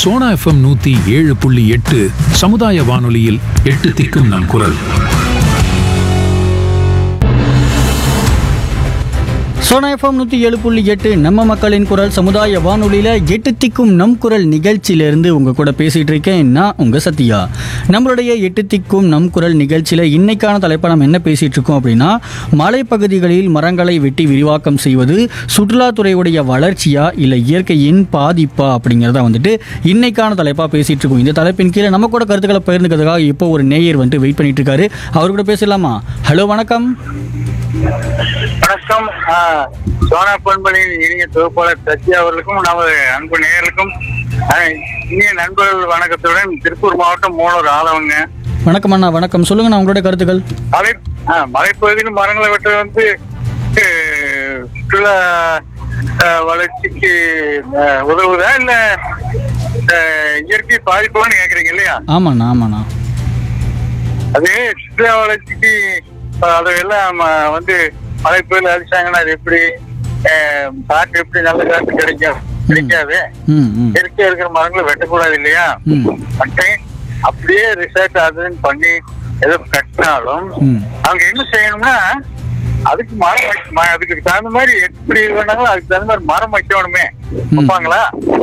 Sona FM நூத்தி ஏழு புள்ளி எட்டு சமுதாய வானொலியில் எட்டு திக்கும் நம் குரல் சோனா எஃப்எம் நூற்றி ஏழு புள்ளி எட்டு நம்ம மக்களின் குரல் சமுதாய வானொலியில் எட்டு திக்கும் நம் குரல் நிகழ்ச்சியிலேருந்து உங்கள் கூட பேசிகிட்டு இருக்கேன் நான் உங்கள் சத்யா நம்மளுடைய எட்டு திக்கும் நம் குரல் நிகழ்ச்சியில் இன்னைக்கான தலைப்பை நம்ம என்ன பேசிகிட்டு இருக்கோம் அப்படின்னா மலைப்பகுதிகளில் மரங்களை வெட்டி விரிவாக்கம் செய்வது சுற்றுலாத்துறையுடைய வளர்ச்சியா இல்லை இயற்கையின் பாதிப்பா அப்படிங்கிறத வந்துட்டு இன்னைக்கான தலைப்பாக பேசிகிட்டு இருக்கோம் இந்த தலைப்பின் கீழே நம்ம கூட கருத்துக்களை பகிர்ந்துக்கிறதுக்காக இப்போ ஒரு நேயர் வந்துட்டு வெயிட் பண்ணிட்டு இருக்காரு அவர் கூட பேசலாமா ஹலோ வணக்கம் வணக்கம் ஆ, சோனா பண்பலின் இனிய தொகுப்பாளர் சத்யா அவர்களுக்கும் நமது அன்பு நேயர்களுக்கும் ஆ, இனிய நண்பர்கள் வணக்கத்துடன் திருப்பூர் மாவட்டம் மூணூர் ஆதவங்க வணக்கம் அண்ணா வணக்கம் சொல்லுங்கண்ணா உங்களுடைய கருத்துக்கள் மலை ஆ, மலைப்பகுதியில் மரங்களை வெட்டுறது வந்து ஆ, சுற்றுலா ஆ, வளர்ச்சிக்கு ஆ, உதவுதா இல்ல ஆ, இயற்கை பாதிப்பான்னு கேக்குறீங்க இல்லையா ஆமாண்ணா ஆமாண்ணா அது சுற்றுலா வளர்ச்சிக்கு அஹ், அதையெல்லாம் அஹ், வந்து மழை புயல் அடிச்சாங்கன்னா அது எப்படி அஹ், காற்று எப்படி நல்ல காற்று கிடைக்கும் கிடைக்காது ம் ம் இயற்கையா இருக்கிற மரங்களை வெட்டக்கூடாது இல்லையா ம் மட்டும் அப்படியே ரிசர்ச் அதுன்னு பண்ணி ஏதோ கட்டினாலும் ம் அவங்க என்ன செய்யணும்னா அதுக்கு மரம் வைக்க- ம- அதுக்கு தகுந்த மாதிரி எப்படி வேணாலும் அதுக்கு தகுந்த மாதிரி மரம் வைக்கணுமே வைப்பாங்களா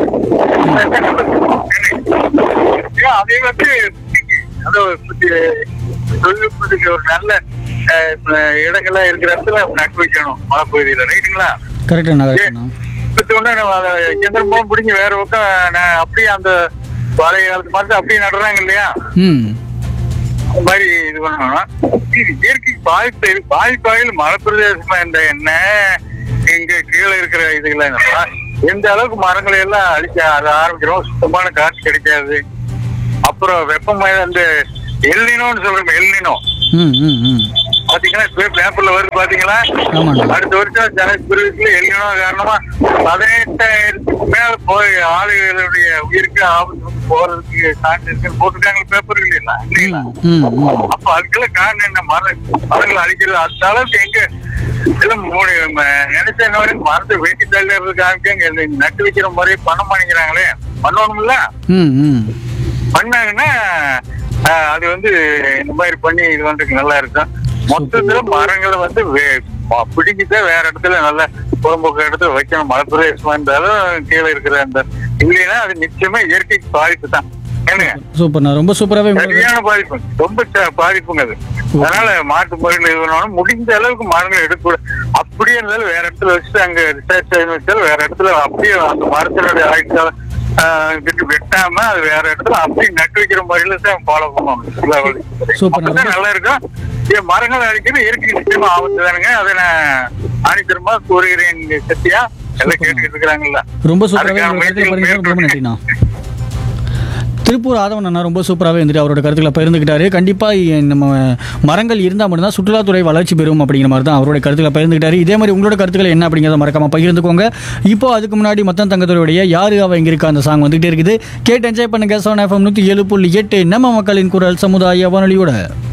ஏன் அதே வந்து அது ஒரு புத்தி- தொழில்நுட்பத்துக்கு ஒரு நல்ல அஹ், இப்ப இடங்கள்லாம் இருக்கிற இடத்துல நட்டு வைக்கணும் மழை பகுதியில ரைட்டுங்களா கரெக்டுண்ணா கரெக்டுண்ணா இப்ப உடனே நம்ம அதை எந்திரமும் பிடிங்கி வேற பக்கம் நான் அப்படியே அந்த பழைய காலத்து மாதிரி அப்படியே நடுறாங்க இல்லையா ம் அந்த மாதிரி இது பண்ணணும் இது இயற்கை பாதிப்பு இருக்கு. பாதிப்பாயில் மலை பிரதேசமா இந்த என்ன இங்க கீழே இருக்கிற இதுகளை எந்த அளவுக்கு மரங்களை எல்லாம் அழிக்க அதை ஆரம்பிக்கிறோம் சுத்தமான காற்று கிடைக்காது அப்புறம் வெப்பமய அந்த எல்லினோன்னு சொல்றோம் எல்லினோ ம் ம் ம் பாத்தீங்கன்னா இப்ப பேப்பர்ல வருது பாத்தீங்களா ஆமாண்ணா. அடுத்த வருஷம் ஜனபிரிவுல எல்லினோ காரணமா பதினெட்டாயிரத்துக்கு மேல போய் ஆளுகளுடைய உயிருக்கு ஆபத்து வந்து போறதுக்கு சான்ஸ் இருக்குன்னு போட்டுருக்காங்க பேப்பர் இல்லைங்களா இல்லைங்களா ம் ம் அப்ப அதுக்கெல்லாம் காரணம் என்ன மரம் மரங்கள் அழிக்கிறது அந்த அளவுக்கு எங்க எல்லாம் மூணு ம- நினைச்ச என்ன வரைக்கும் மரத்தை வெட்டி தள்ளுறதுக்காக இங்க நட்டு வைக்கிற முறையை பண்ண மாட்டேங்கிறாங்களே பண்ணணும்ல ம் ம் பண்ணாங்கன்னா ஆஹ், அது வந்து இந்த மாதிரி பண்ணி இது பண்றதுக்கு நல்லா இருக்கும் மொத்தத்துல மரங்களை வந்து வே- ம- பிடிங்கிதான் வேற இடத்துல நல்ல புறம்போக்கு இடத்துல வைக்கணும் மலை பிரதேசமா இருந்தாலும் கீழே இருக்கிற அந்த இல்லைன்னா அது நிச்சயமா இயற்கைக்கு பாதிப்பு தான் என்னங்க சூப்பர்ண்ணா ரொம்ப சூப்பராகவே உங்களுக்கு சரியான பாதிப்பு ரொம்ப ச- பாதிப்புங்க அது அதனால மாட்டு முறையில் இது பண்ணணும் முடிஞ்ச அளவுக்கு மரங்கள் எடுக்கக்கூடாது அப்படியே இருந்தாலும் வேற இடத்துல வச்சுட்டு அங்க ரிசர்ச் வச்சாலும் வேற இடத்துல அப்படியே அந்த மரத்தினுடைய ஆயுட்காலம் இதுக்கு வெட்டாம அது வேற இடத்துல அப்படியே நட்டு வைக்கிற முறையில தான் ஃபாலோ பண்ணுவாங்க Super. அப்பதான் நல்லா இருக்கும் ஏன் மரங்கள் அடிக்கிறது இயற்கை நிச்சயமா ஆபத்து தானுங்க அதை நான் ஆணித்தரமா கூறுகிறேன் சத்தியா எல்லாம் கேட்டுக்கிட்டு இருக்கிறாங்கல்ல ரொம்ப சூப்பராகவே அதுக்கான உங்களோட கருத்துக்களை முயற்சிகள் பகிர்ந்து ரொம்ப நன்றிண்ணா திருப்பூர் ஆதவன் அண்ணா ரொம்ப சூப்பராகவே இருந்துட்டு அவரோட கருத்துக்களை பகிர்ந்துக்கிட்டாரு கண்டிப்பாக நம்ம மரங்கள் இருந்தால் மட்டும்தான் சுற்றுலாத்துறை வளர்ச்சி பெறும் அப்படிங்கிற மாதிரி தான் அவரோட கருத்துக்களை பகிர்ந்துக்கிட்டாரு இதே மாதிரி உங்களோட கருத்துக்கள் என்ன அப்படிங்கிறத மறக்காம பகிர்ந்துக்கோங்க இப்போ அதுக்கு முன்னாடி மொத்தம் தங்கத்துறையுடைய யாரு அவ இங்க இருக்கா அந்த சாங் வந்துகிட்டே இருக்குது கேட்டு என்ஜாய் பண்ணுங்க சோன் எஃப்எம் நூற்றி ஏழு புள்ளி எட்டு நம்ம மக்களின் குரல் சமுதாய வானொலியோட